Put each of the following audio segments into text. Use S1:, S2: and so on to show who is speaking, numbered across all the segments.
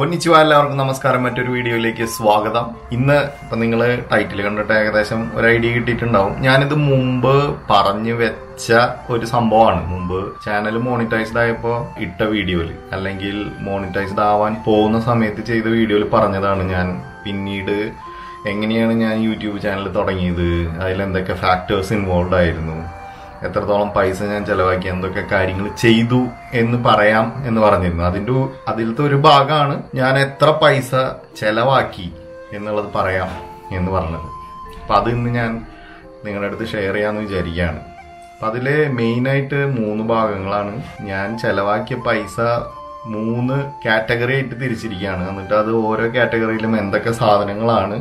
S1: കൊന്നിച്ചുവ എല്ലാവർക്കും നമസ്കാരം മറ്റൊരു വീഡിയോയിലേക്ക് സ്വാഗതം ഇന്ന് ഇപ്പൊ നിങ്ങൾ ടൈറ്റിൽ കണ്ടിട്ട് ഏകദേശം ഒരു ഐഡിയ കിട്ടിയിട്ടുണ്ടാവും ഞാനിത് മുമ്പ് പറഞ്ഞു വെച്ച ഒരു സംഭവമാണ് മുമ്പ് ചാനൽ മോണിറ്റൈസ്ഡ് ആയപ്പോ ഇട്ട വീഡിയോയിൽ അല്ലെങ്കിൽ മോണിറ്റൈസ്ഡ് ആവാൻ പോകുന്ന സമയത്ത് ചെയ്ത വീഡിയോയിൽ പറഞ്ഞതാണ് ഞാൻ പിന്നീട് എങ്ങനെയാണ് ഞാൻ യൂട്യൂബ് ചാനൽ തുടങ്ങിയത് അതിൽ എന്തൊക്കെ ഫാക്ടേഴ്സ് ഇൻവോൾവ് ആയിരുന്നു എത്രത്തോളം പൈസ ഞാൻ ചെലവാക്കി എന്തൊക്കെ കാര്യങ്ങൾ ചെയ്തു എന്ന് പറയാം എന്ന് പറഞ്ഞിരുന്നു അതിന്റെ ഒരു- അതിലത്തെ ഒരു ഭാഗമാണ് ഞാൻ എത്ര പൈസ ചെലവാക്കി എന്നുള്ളത് പറയാം എന്ന് പറഞ്ഞത് അപ്പൊ അത് ഇന്ന് ഞാൻ നിങ്ങളുടെ അടുത്ത് ഷെയർ ചെയ്യാന്ന് വിചാരിക്കുകയാണ് അപ്പൊ അതില് മെയിനായിട്ട് മൂന്ന് ഭാഗങ്ങളാണ് ഞാൻ ചെലവാക്കിയ പൈസ മൂന്ന് കാറ്റഗറി ആയിട്ട് തിരിച്ചിരിക്കുകയാണ് എന്നിട്ട് അത് ഓരോ കാറ്റഗറിയിലും എന്തൊക്കെ സാധനങ്ങളാണ്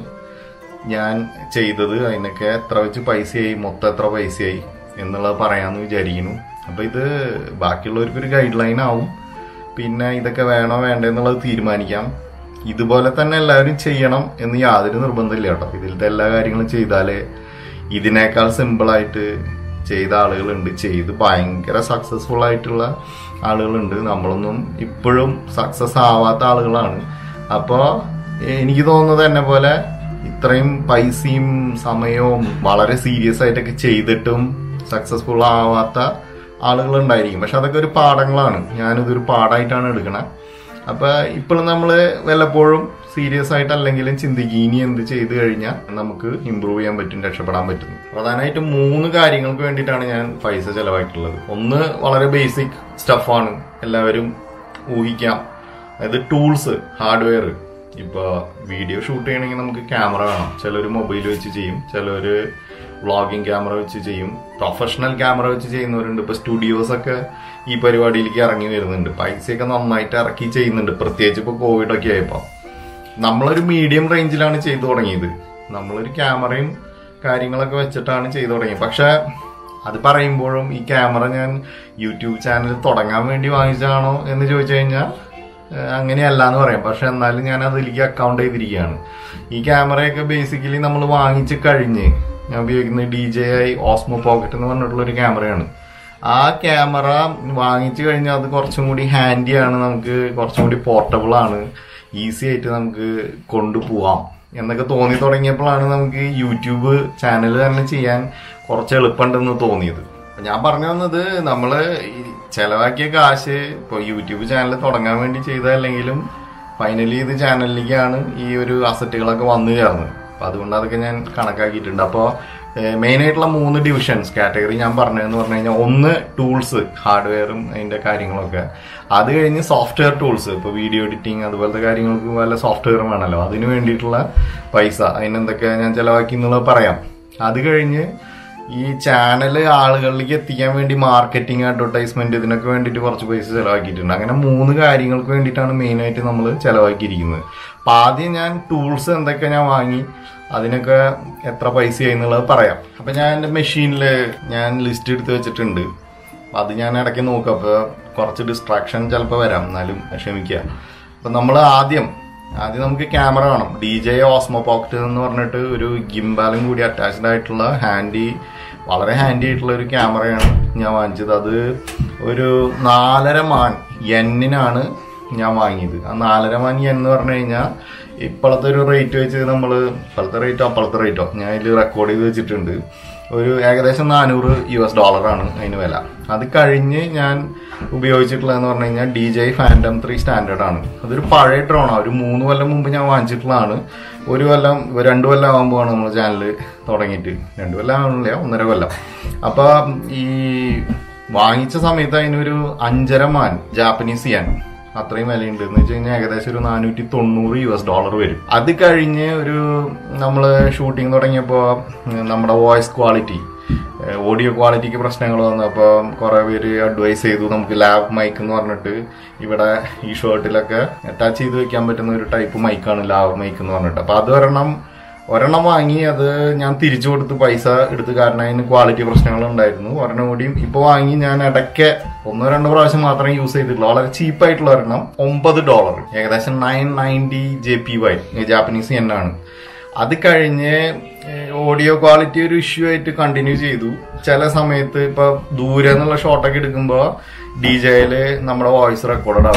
S1: ഞാൻ ചെയ്തത് അതിനൊക്കെ എത്ര വെച്ച് പൈസയായി മൊത്തം എത്ര പൈസയായി എന്നുള്ളത് പറയാമെന്ന് വിചാരിക്കുന്നു അപ്പൊ ഇത് ബാക്കിയുള്ളവർക്ക് ഒരു ഗൈഡ് ലൈൻ ആവും പിന്നെ ഇതൊക്കെ വേണോ വേണ്ടോ എന്നുള്ളത് തീരുമാനിക്കാം ഇതുപോലെ തന്നെ എല്ലാവരും ചെയ്യണം എന്ന് യാതൊരു നിർബന്ധമില്ല കേട്ടോ ഇതിലത്തെ എല്ലാ കാര്യങ്ങളും ചെയ്താലേ ഇതിനേക്കാൾ സിമ്പിളായിട്ട് ചെയ്ത ആളുകളുണ്ട് ചെയ്ത് ഭയങ്കര സക്സസ്ഫുൾ ആയിട്ടുള്ള ആളുകളുണ്ട് നമ്മളൊന്നും ഇപ്പോഴും സക്സസ് ആവാത്ത ആളുകളാണ് അപ്പോൾ എനിക്ക് തോന്നുന്നത് എന്നെ പോലെ ഇത്രയും പൈസയും സമയവും വളരെ സീരിയസ് ആയിട്ടൊക്കെ ചെയ്തിട്ടും സക്സസ്ഫുൾ ആവാത്ത ആളുകൾ ഉണ്ടായിരിക്കും പക്ഷെ അതൊക്കെ ഒരു പാഠങ്ങളാണ് ഞാനിതൊരു പാഠമായിട്ടാണ് എടുക്കണത് അപ്പൊ ഇപ്പോഴും നമ്മൾ വല്ലപ്പോഴും സീരിയസ് ആയിട്ടല്ലെങ്കിലും ചിന്തിക്കും ഇനി എന്ത് ചെയ്തു കഴിഞ്ഞാൽ നമുക്ക് ഇമ്പ്രൂവ് ചെയ്യാൻ പറ്റും രക്ഷപ്പെടാൻ പറ്റും പ്രധാനമായിട്ടും മൂന്ന് കാര്യങ്ങൾക്ക് വേണ്ടിയിട്ടാണ് ഞാൻ പൈസ ചെലവാക്കിയിട്ടുള്ളത് ഒന്ന് വളരെ ബേസിക് സ്റ്റഫാണ് എല്ലാവരും ഊഹിക്കാം അതായത് ടൂൾസ് ഹാർഡ്വെയർ ഇപ്പൊ വീഡിയോ ഷൂട്ട് ചെയ്യണമെങ്കിൽ നമുക്ക് ക്യാമറ വേണം ചിലർ മൊബൈൽ വെച്ച് ചെയ്യും ചിലർ വ്ളോഗിങ് ക്യാമറ വെച്ച് ചെയ്യും പ്രൊഫഷണൽ ക്യാമറ വെച്ച് ചെയ്യുന്നവരുണ്ട് ഇപ്പൊ സ്റ്റുഡിയോസ് ഒക്കെ ഈ പരിപാടിയിലേക്ക് ഇറങ്ങി വരുന്നുണ്ട് പൈസയൊക്കെ നന്നായിട്ട് ഇറക്കി ചെയ്യുന്നുണ്ട് പ്രത്യേകിച്ച് ഇപ്പൊ കോവിഡ് ഒക്കെ ആയപ്പോ നമ്മളൊരു മീഡിയം റേഞ്ചിലാണ് ചെയ്തു തുടങ്ങിയത് നമ്മളൊരു ക്യാമറയും കാര്യങ്ങളൊക്കെ വെച്ചിട്ടാണ് ചെയ്തു തുടങ്ങിയത് പക്ഷെ അത് പറയുമ്പോഴും ഈ ക്യാമറ ഞാൻ യൂട്യൂബ് ചാനൽ തുടങ്ങാൻ വേണ്ടി വാങ്ങിച്ചതാണോ എന്ന് ചോദിച്ചു കഴിഞ്ഞാൽ ഏഹ് അങ്ങനെയല്ല എന്ന് പറയാം പക്ഷെ എന്നാലും ഞാൻ അതിലേക്ക് അക്കൗണ്ട് ചെയ്തിരിക്കുകയാണ് ഈ ക്യാമറയൊക്കെ ബേസിക്കലി നമ്മൾ വാങ്ങിച്ച് കഴിഞ്ഞ് ഞാൻ ഉപയോഗിക്കുന്നത് D J I Osmo pocket എന്ന് പറഞ്ഞിട്ടുള്ള ഒരു ക്യാമറയാണ് ആ ക്യാമറ വാങ്ങിച്ചു കഴിഞ്ഞാൽ അത് കുറച്ചും കൂടി ഹാൻഡിയാണ് നമുക്ക് കുറച്ചും കൂടി പോർട്ടബിൾ ആണ് ഈസി ആയിട്ട് നമുക്ക് കൊണ്ടുപോവാം എന്നൊക്കെ തോന്നി തുടങ്ങിയപ്പോഴാണ് നമുക്ക് യൂട്യൂബ് ചാനൽ തന്നെ ചെയ്യാൻ കുറച്ച് എളുപ്പമുണ്ടെന്ന് തോന്നിയത് അപ്പൊ ഞാൻ പറഞ്ഞു വന്നത് നമ്മള് ഈ ചെലവാക്കിയ കാശ് ഇപ്പൊ യൂട്യൂബ് ചാനൽ തുടങ്ങാൻ വേണ്ടി ചെയ്തതല്ലെങ്കിലും ഫൈനലി ഇത് ചാനലിലേക്കാണ് ഈ ഒരു അസറ്റുകളൊക്കെ വന്നു ചേർന്നത് അപ്പൊ അതുകൊണ്ട് അതൊക്കെ ഞാൻ കണക്കാക്കിയിട്ടുണ്ട് അപ്പോൾ മെയിൻ ആയിട്ടുള്ള മൂന്ന് ഡിവിഷൻസ് കാറ്റഗറി ഞാൻ പറഞ്ഞതെന്ന് പറഞ്ഞു കഴിഞ്ഞാൽ ഒന്ന് ടൂൾസ് ഹാർഡ്വെയറും അതിന്റെ കാര്യങ്ങളൊക്കെ അത് കഴിഞ്ഞ് സോഫ്റ്റ്വെയർ ടൂൾസ് ഇപ്പൊ വീഡിയോ എഡിറ്റിംഗ് അതുപോലത്തെ കാര്യങ്ങൾക്ക് വല്ല സോഫ്റ്റ്വെയറും വേണമല്ലോ അതിന് വേണ്ടിയിട്ടുള്ള പൈസ അതിനെന്തൊക്കെ ഞാൻ ചെലവാക്കി എന്നുള്ളത് പറയാം അത് കഴിഞ്ഞ് ഈ ചാനൽ ആളുകളിലേക്ക് എത്തിക്കാൻ വേണ്ടി മാർക്കറ്റിംഗ് അഡ്വർടൈസ്മെന്റ് ഇതിനൊക്കെ വേണ്ടിയിട്ട് കുറച്ച് പൈസ ചെലവാക്കിയിട്ടുണ്ട് അങ്ങനെ മൂന്ന് കാര്യങ്ങൾക്ക് വേണ്ടിയിട്ടാണ് മെയിൻ ആയിട്ട് നമ്മൾ ചെലവാക്കിയിരിക്കുന്നത് അപ്പൊ ആദ്യം ഞാൻ ടൂൾസ് എന്തൊക്കെ ഞാൻ വാങ്ങി അതിനൊക്കെ എത്ര പൈസയായി എന്നുള്ളത് പറയാം അപ്പൊ ഞാൻ എന്റെ മെഷീനിൽ ഞാൻ ലിസ്റ്റ് എടുത്ത് വെച്ചിട്ടുണ്ട് അപ്പൊ അത് ഞാൻ ഇടയ്ക്ക് നോക്കും അപ്പൊ കുറച്ച് ഡിസ്ട്രാക്ഷൻ ചിലപ്പോൾ വരാം എന്നാലും ക്ഷമിക്കുക അപ്പൊ നമ്മൾ ആദ്യം ആദ്യം നമുക്ക് ക്യാമറ വേണം ഡി ജെ ഓസ്മോ പോക്കറ്റ് എന്ന് പറഞ്ഞിട്ട് ഒരു ഗിംബാലും കൂടി അറ്റാച്ച്ഡ് ആയിട്ടുള്ള ഹാൻഡി വളരെ ഹാൻഡി ആയിട്ടുള്ള ഒരു ക്യാമറയാണ് ഞാൻ വാങ്ങിച്ചത് അത് ഒരു നാലര മാൻ എന്നിനാണ് ഞാൻ വാങ്ങിയത് ആ നാലര മാൻ എന്ന് പറഞ്ഞു കഴിഞ്ഞാൽ ഇപ്പോഴത്തെ ഒരു റേറ്റ് വെച്ച് നമ്മൾ ഇപ്പോഴത്തെ റേറ്റോ അപ്പോഴത്തെ റേറ്റോ ഞാൻ ഇതിൽ റെക്കോർഡ് ചെയ്ത് വെച്ചിട്ടുണ്ട് ഒരു ഏകദേശം നാനൂറ് യു എസ് ഡോളറാണ് അതിന് വില അത് കഴിഞ്ഞ് ഞാൻ ഉപയോഗിച്ചിട്ടുള്ളതെന്ന് പറഞ്ഞു കഴിഞ്ഞാൽ D J Phantom three standard ആണ് അതൊരു പഴയ ഡ്രോണാണ് ഒരു മൂന്ന് കൊല്ലം മുമ്പ് ഞാൻ വാങ്ങിച്ചിട്ടുള്ളതാണ് ഒരു കൊല്ലം രണ്ടു കൊല്ലം ആകുമ്പോഴാണ് നമ്മൾ ചാനൽ തുടങ്ങിയിട്ട് രണ്ടു കൊല്ലം ആവണില്ല ഒന്നര കൊല്ലം അപ്പൊ ഈ വാങ്ങിച്ച സമയത്ത് അതിനൊരു അഞ്ചര മാൻ ജാപ്പനീസ് ചെയ്യാൻ അത്രയും വിലയുണ്ട് എന്ന് വെച്ച് കഴിഞ്ഞാൽ ഏകദേശം ഒരു നാനൂറ്റി തൊണ്ണൂറ് യു എസ് ഡോളർ വരും അത് കഴിഞ്ഞ് ഒരു നമ്മൾ ഷൂട്ടിംഗ് തുടങ്ങിയപ്പോൾ നമ്മുടെ വോയിസ് ക്വാളിറ്റി ഓഡിയോ ക്വാളിറ്റിക്ക് പ്രശ്നങ്ങൾ വന്നപ്പോൾ കുറെ പേര് അഡ്വൈസ് ചെയ്തു നമുക്ക് ലാബ് മൈക്ക് എന്ന് പറഞ്ഞിട്ട് ഇവിടെ ഈ ഷർട്ടിലൊക്കെ അറ്റാച്ച് ചെയ്ത് വെക്കാൻ പറ്റുന്ന ഒരു ടൈപ്പ് മൈക്കാണ് ലാബ് മൈക്ക് എന്ന് പറഞ്ഞിട്ട് അപ്പൊ അത് ഒരെണ്ണം ഒരെണ്ണം വാങ്ങി അത് ഞാൻ തിരിച്ചു കൊടുത്ത് പൈസ എടുത്ത് കാരണം അതിന് ക്വാളിറ്റി പ്രശ്നങ്ങൾ ഉണ്ടായിരുന്നു ഒരെണ്ണം കൂടിയും ഇപ്പൊ വാങ്ങി ഞാൻ ഇടയ്ക്ക് ഒന്നോ രണ്ടോ പ്രാവശ്യം മാത്രമേ യൂസ് ചെയ്തിട്ടുള്ളൂ വളരെ ചീപ്പായിട്ടുള്ള ഒരെണ്ണം ഒമ്പത് ഡോളർ ഏകദേശം nine ninety J P Y Japanese എന്നാണ് അത് കഴിഞ്ഞ് ഓഡിയോ ക്വാളിറ്റി ഒരു ഇഷ്യൂ ആയിട്ട് കണ്ടിന്യൂ ചെയ്തു ചില സമയത്ത് ഇപ്പൊ ദൂരെ നിന്നുള്ള ഷോട്ടൊക്കെ എടുക്കുമ്പോൾ ഡി ജെയില് നമ്മുടെ വോയിസ് റെക്കോർഡ് ആവില്ല അപ്പൊ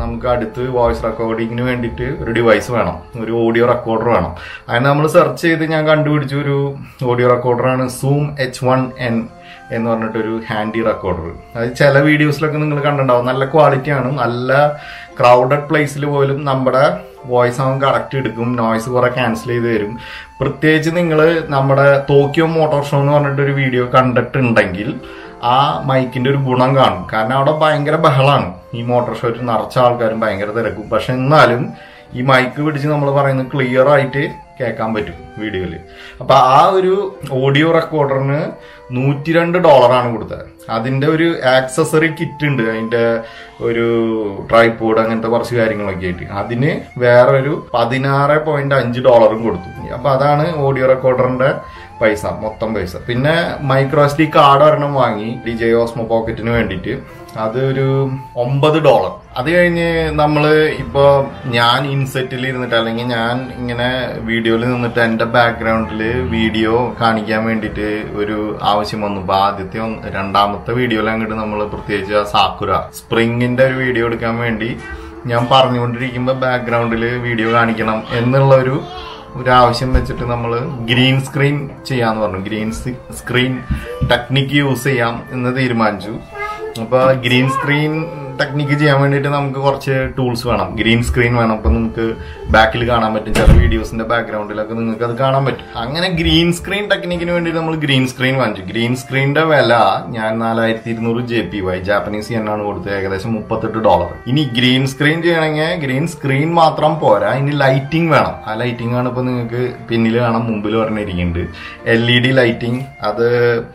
S1: നമുക്ക് അടുത്ത് വോയിസ് റെക്കോർഡിങ്ങിന് വേണ്ടിയിട്ട് ഒരു ഡിവൈസ് വേണം ഒരു ഓഡിയോ റെക്കോർഡർ വേണം അതിന് നമ്മൾ സെർച്ച് ചെയ്ത് ഞാൻ കണ്ടുപിടിച്ച ഒരു ഓഡിയോ റെക്കോർഡറാണ് സൂം എച്ച് വൺ എൻ എന്ന് പറഞ്ഞിട്ടൊരു ഹാൻഡി റെക്കോർഡർ അത് ചില വീഡിയോസിലൊക്കെ നിങ്ങൾ കണ്ടിട്ടുണ്ടാവും നല്ല ക്വാളിറ്റിയാണ് നല്ല ക്രൗഡഡ് പ്ലേസിൽ പോലും നമ്മുടെ വോയിസ് അവൻ കറക്റ്റ് എടുക്കും നോയ്സ് കുറെ ക്യാൻസൽ ചെയ്ത് തരും പ്രത്യേകിച്ച് നിങ്ങൾ നമ്മുടെ ടോക്കിയോ മോട്ടോർ ഷോ എന്ന് പറഞ്ഞിട്ടൊരു വീഡിയോ കണ്ടിട്ടുണ്ടെങ്കിൽ ആ മൈക്കിന്റെ ഒരു ഗുണം കാണും കാരണം അവിടെ ഭയങ്കര ബഹളാണ് ഈ മോട്ടോർ ഷോയിൽ നിറച്ച ആൾക്കാരും ഭയങ്കര തിരക്കും പക്ഷെ എന്നാലും ഈ മൈക്ക് പിടിച്ച് നമ്മൾ പറയുന്നത് ക്ലിയർ ആയിട്ട് കേൾക്കാൻ പറ്റും വീഡിയോയിൽ അപ്പൊ ആ ഒരു ഓഡിയോ റെക്കോർഡറിന് നൂറ്റി രണ്ട് ഡോളറാണ് കൊടുത്തത് അതിന്റെ ഒരു ആക്സസറി കിറ്റ് ഉണ്ട് അതിന്റെ ഒരു ട്രൈപോഡ് അങ്ങനത്തെ കുറച്ച് കാര്യങ്ങളൊക്കെ ആയിട്ട് അതിന് വേറെ ഒരു പതിനാറ് പോയിന്റ് അഞ്ച് ഡോളറും കൊടുത്തു അപ്പൊ അതാണ് ഓഡിയോ റെക്കോർഡറിന്റെ പൈസ മൊത്തം പൈസ പിന്നെ മൈക്രോ എസ് ഡി കാർഡ് ഒരെണ്ണം വാങ്ങി ഡി ജെ ഓസ്മോ പോക്കറ്റിന് വേണ്ടിയിട്ട് അത് ഒരു ഒമ്പത് ഡോളർ അത് കഴിഞ്ഞ് നമ്മള് ഇപ്പോ ഞാൻ ഇൻസെറ്റിൽ ഇരുന്നിട്ട് അല്ലെങ്കിൽ ഞാൻ ഇങ്ങനെ വീഡിയോയിൽ നിന്നിട്ട് എന്റെ ബാക്ക്ഗ്രൗണ്ടിൽ വീഡിയോ കാണിക്കാൻ വേണ്ടിയിട്ട് ഒരു ആവശ്യം വന്നു ഇപ്പൊ ആദ്യത്തെ ഒന്ന് രണ്ടാമത്തെ വീഡിയോയിൽ അങ്ങോട്ട് നമ്മൾ പ്രത്യേകിച്ച് ആ സാക്കുര സ്പ്രിങ്ങിന്റെ ഒരു വീഡിയോ എടുക്കാൻ വേണ്ടി ഞാൻ പറഞ്ഞുകൊണ്ടിരിക്കുമ്പോൾ ബാക്ക്ഗ്രൗണ്ടിൽ വീഡിയോ കാണിക്കണം എന്നുള്ള ഒരു ഒരു ആവശ്യം വെച്ചിട്ട് നമ്മൾ ഗ്രീൻ സ്ക്രീൻ ചെയ്യാന്ന് പറഞ്ഞു ഗ്രീൻ സ്ക്രീൻ ടെക്നിക്ക് യൂസ് ചെയ്യാം എന്ന് തീരുമാനിച്ചു അപ്പൊ ഗ്രീൻ സ്ക്രീൻ ടെക്നിക്ക് ചെയ്യാൻ വേണ്ടിയിട്ട് നമുക്ക് കുറച്ച് ടൂൾസ് വേണം ഗ്രീൻ സ്ക്രീൻ വേണം അപ്പൊ നമുക്ക് ബാക്കിൽ കാണാൻ പറ്റും ചില വീഡിയോസിന്റെ ബാക്ക്ഗ്രൗണ്ടിലൊക്കെ നിങ്ങൾക്ക് അത് കാണാൻ പറ്റും അങ്ങനെ ഗ്രീൻ സ്ക്രീൻ ടെക്നിക്കിന് വേണ്ടി നമ്മൾ ഗ്രീൻ സ്ക്രീൻ വാങ്ങിച്ചു ഗ്രീൻ സ്ക്രീനിന്റെ വില ഞാൻ നാലായിരത്തി ഇരുന്നൂറ് ജെ പി വൈ ജാപ്പനീസ് എന്നാണ് കൊടുത്തത് ഏകദേശം മുപ്പത്തെട്ട് ഡോളർ ഇനി ഗ്രീൻ സ്ക്രീൻ ചെയ്യണമെങ്കിൽ ഗ്രീൻ സ്ക്രീൻ മാത്രം പോരാ ഇനി ലൈറ്റിംഗ് വേണം ആ ലൈറ്റിംഗ് ആണ് ഇപ്പൊ നിങ്ങൾക്ക് പിന്നിൽ കാണാം മുമ്പിൽ പറഞ്ഞിരിക്കുന്നുണ്ട് എൽ ഇ ഡി ലൈറ്റിംഗ് അത്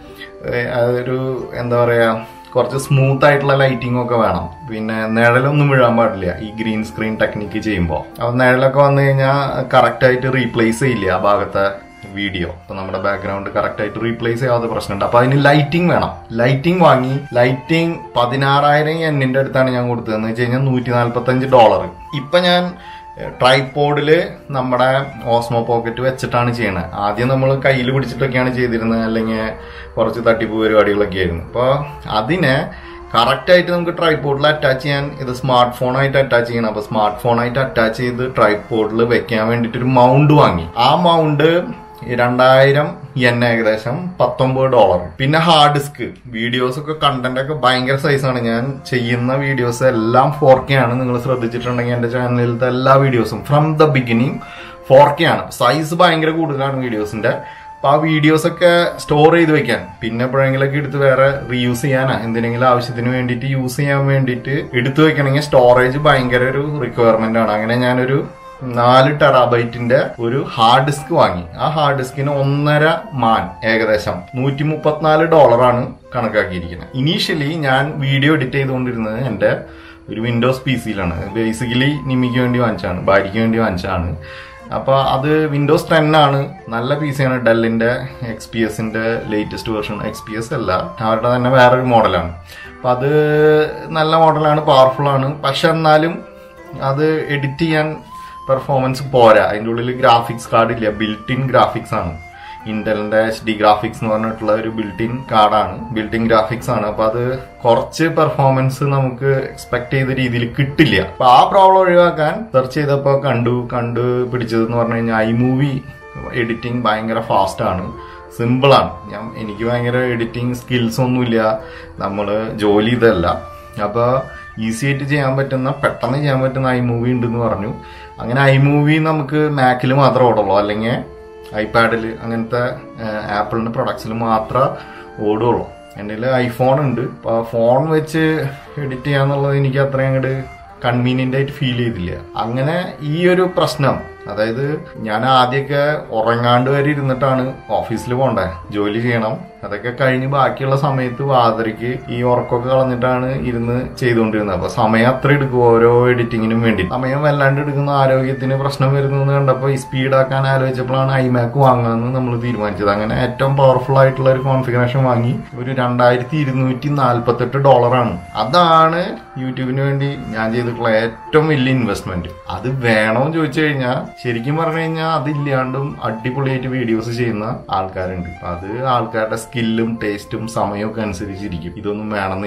S1: ഏഹ്, അതൊരു എന്താ പറയാ കുറച്ച് സ്മൂത്ത് ആയിട്ടുള്ള ലൈറ്റിംഗ് ഒക്കെ വേണം പിന്നെ നിഴലൊന്നും വീഴാൻ പാടില്ല ഈ ഗ്രീൻ സ്ക്രീൻ ടെക്നിക്ക് ചെയ്യുമ്പോൾ അപ്പൊ നിഴലൊക്കെ വന്നു കഴിഞ്ഞാൽ കറക്റ്റ് ആയിട്ട് റീപ്ലേസ് ചെയ്യില്ല ആ ഭാഗത്തെ വീഡിയോ അപ്പൊ നമ്മുടെ ബാക്ക്ഗ്രൗണ്ട് കറക്റ്റ് ആയിട്ട് റീപ്ലേസ് ചെയ്യാത്ത പ്രശ്നമുണ്ട് അപ്പൊ അതിന് ലൈറ്റിംഗ് വേണം ലൈറ്റിംഗ് വാങ്ങി ലൈറ്റിംഗ് പതിനാറായിരം എന്നിന്റെ അടുത്താണ് ഞാൻ കൊടുത്തതെന്ന് വെച്ച് കഴിഞ്ഞാൽ നൂറ്റി നാല്പത്തി അഞ്ച് ഡോളർ ഇപ്പൊ ഞാൻ ട്രൈപോഡില് നമ്മുടെ ഓസ്മോ പോക്കറ്റ് വെച്ചിട്ടാണ് ചെയ്യണത് ആദ്യം നമ്മൾ കയ്യിൽ പിടിച്ചിട്ടൊക്കെയാണ് ചെയ്തിരുന്നത് അല്ലെങ്കിൽ കുറച്ച് തട്ടിപ്പ് പരിപാടികളൊക്കെ ആയിരുന്നു അപ്പോൾ അതിനെ കറക്റ്റ് ആയിട്ട് നമുക്ക് ട്രൈപോഡിൽ അറ്റാച്ച് ചെയ്യാൻ ഇത് സ്മാർട്ട് ഫോണായിട്ട് അറ്റാച്ച് ചെയ്യണം അപ്പൊ സ്മാർട്ട് ഫോണായിട്ട് അറ്റാച്ച് ചെയ്ത് ട്രൈപോഡിൽ വെക്കാൻ വേണ്ടിയിട്ട് ഒരു മൗണ്ട് വാങ്ങി ആ മൗണ്ട് രണ്ടായിരം എൻ ഏകദേശം പത്തൊമ്പത് ഡോളർ പിന്നെ ഹാർഡ് ഡിസ്ക് വീഡിയോസ് ഒക്കെ കണ്ടന്റ് ഒക്കെ ഭയങ്കര സൈസാണ് ഞാൻ ചെയ്യുന്ന വീഡിയോസ് എല്ലാം ഫോർ കെ ആണ് നിങ്ങൾ ശ്രദ്ധിച്ചിട്ടുണ്ടെങ്കിൽ എന്റെ ചാനലിലത്തെ എല്ലാ വീഡിയോസും from the beginning four K ആണ് സൈസ് ഭയങ്കര കൂടുതലാണ് വീഡിയോസിന്റെ അപ്പൊ ആ വീഡിയോസ് ഒക്കെ സ്റ്റോർ ചെയ്ത് വെക്കാൻ പിന്നെ എപ്പോഴെങ്കിലൊക്കെ എടുത്ത് വേറെ റീയൂസ് ചെയ്യാനാ എന്തിനെങ്കിലും ആവശ്യത്തിന് വേണ്ടിയിട്ട് യൂസ് ചെയ്യാൻ വേണ്ടിയിട്ട് എടുത്തു വെക്കണമെങ്കിൽ സ്റ്റോറേജ് ഭയങ്കര ഒരു റിക്വയർമെന്റ് ആണ് അങ്ങനെ ഞാനൊരു നാല് ടെറാബൈറ്റിന്റെ ഒരു ഹാർഡ് ഡിസ്ക് വാങ്ങി ആ ഹാർഡ് ഡിസ്കിന് ഒന്നര മാൻ ഏകദേശം നൂറ്റി മുപ്പത്തിനാല് ഡോളറാണ് കണക്കാക്കിയിരിക്കുന്നത് ഇനീഷ്യലി ഞാൻ വീഡിയോ എഡിറ്റ് ചെയ്തുകൊണ്ടിരുന്നത് എന്റെ ഒരു വിൻഡോസ് പി സിയിലാണ് ബേസിക്കലി നിമിക്ക് വേണ്ടി വാങ്ങിച്ചാണ് ഭാര്യയ്ക്ക് വേണ്ടി വാങ്ങിച്ചാണ് അപ്പൊ അത് വിൻഡോസ് ടെൻ ആണ് നല്ല പി സി ആണ് ഡെല്ലിന്റെ എക്സ് പി എസിന്റെ latest version X P S അല്ല അവരുടെ തന്നെ വേറൊരു മോഡലാണ് അപ്പൊ അത് നല്ല മോഡലാണ് പവർഫുൾ ആണ് പക്ഷെ എന്നാലും അത് എഡിറ്റ് ചെയ്യാൻ പെർഫോമൻസ് പോരാ അതിൻ്റെ ഉള്ളിൽ ഗ്രാഫിക്സ് കാർഡ് ഇല്ല ബിൽറ്റ് ഇൻ ഗ്രാഫിക്സ് ആണ് ഇന്റലിന്റെ എച്ച് ഡി ഗ്രാഫിക്സ് എന്ന് പറഞ്ഞിട്ടുള്ള ഒരു ബിൽറ്റ് ഇൻ കാർഡാണ് ബിൽറ്റ് ഇൻ ഗ്രാഫിക്സ് ആണ് അപ്പൊ അത് കുറച്ച് പെർഫോമൻസ് നമുക്ക് എക്സ്പെക്ട് ചെയ്ത രീതിയിൽ കിട്ടില്ല അപ്പൊ ആ പ്രോബ്ലം ഒഴിവാക്കാൻ സെർച്ച് ചെയ്തപ്പോ കണ്ടു കണ്ടു പിടിച്ചതെന്ന് പറഞ്ഞു കഴിഞ്ഞാൽ ഐ മൂവി എഡിറ്റിംഗ് ഭയങ്കര ഫാസ്റ്റ് ആണ് സിമ്പിൾ ആണ് ഞാൻ എനിക്ക് ഭയങ്കര എഡിറ്റിംഗ് സ്കിൽസ് ഒന്നുമില്ല നമ്മള് ജോലി ഇതല്ല അപ്പൊ ഈസി ആയിട്ട് ചെയ്യാൻ പറ്റുന്ന പെട്ടെന്ന് ചെയ്യാൻ പറ്റുന്ന ഐ മൂവി ഉണ്ടെന്ന് പറഞ്ഞു അങ്ങനെ ഐ മൂവി നമുക്ക് മാക്കിൽ മാത്രമേ ഓടുള്ളൂ അല്ലെങ്കിൽ ഐപാഡിൽ അങ്ങനത്തെ ആപ്പിളിന്റെ പ്രൊഡക്ട്സിൽ മാത്രമേ ഓടുള്ളൂ എൻ്റെ കയ്യിൽ ഐഫോൺ ഉണ്ട് അപ്പൊ ഫോൺ വെച്ച് എഡിറ്റ് ചെയ്യാന്നുള്ളത് എനിക്ക് അത്രയും അങ്ങോട്ട് കൺവീനിയന്റ് ആയിട്ട് ഫീൽ ചെയ്തില്ല അങ്ങനെ ഈ ഒരു പ്രശ്നം അതായത് ഞാൻ ആദ്യമൊക്കെ ഉറങ്ങാണ്ട് വരെ ഇരുന്നിട്ടാണ് ഓഫീസിൽ പോണ്ടേ ജോലി ചെയ്യണം അതൊക്കെ കഴിഞ്ഞ് ബാക്കിയുള്ള സമയത്ത് വാതിരയ്ക്ക് ഈ ഉറക്കമൊക്കെ കളഞ്ഞിട്ടാണ് ഇരുന്ന് ചെയ്തുകൊണ്ടിരുന്നത് അപ്പൊ സമയം അത്ര എടുക്കും ഓരോ എഡിറ്റിങ്ങിനും വേണ്ടി സമയം വല്ലാണ്ട് എടുക്കുന്ന ആരോഗ്യത്തിന് പ്രശ്നം വരുന്നു എന്ന് കണ്ടപ്പോൾ ഈ സ്പീഡാക്കാൻ ആലോചിച്ചപ്പോഴാണ് ഐമാക്ക് വാങ്ങാമെന്ന് നമ്മൾ തീരുമാനിച്ചത് അങ്ങനെ ഏറ്റവും പവർഫുൾ ആയിട്ടുള്ള ഒരു കോൺഫിഗറേഷൻ വാങ്ങി ഒരു രണ്ടായിരത്തി ഇരുന്നൂറ്റി നാല്പത്തെട്ട് ഡോളറാണ് അതാണ് യൂട്യൂബിന് വേണ്ടി ഞാൻ ചെയ്തിട്ടുള്ള ഏറ്റവും വലിയ ഇൻവെസ്റ്റ്മെന്റ് അത് വേണോന്ന് ചോദിച്ചു കഴിഞ്ഞാൽ ശരിക്കും പറഞ്ഞു കഴിഞ്ഞാൽ അതില്ലാണ്ടും അടിപൊളിയായിട്ട് വീഡിയോസ് ചെയ്യുന്ന ആൾക്കാരുണ്ട് അത് ആൾക്കാരുടെ സ്കില്ലും ടേസ്റ്റും സമയവും ഒക്കെ അനുസരിച്ചിരിക്കും ഇതൊന്നും വേണമെന്നില്ല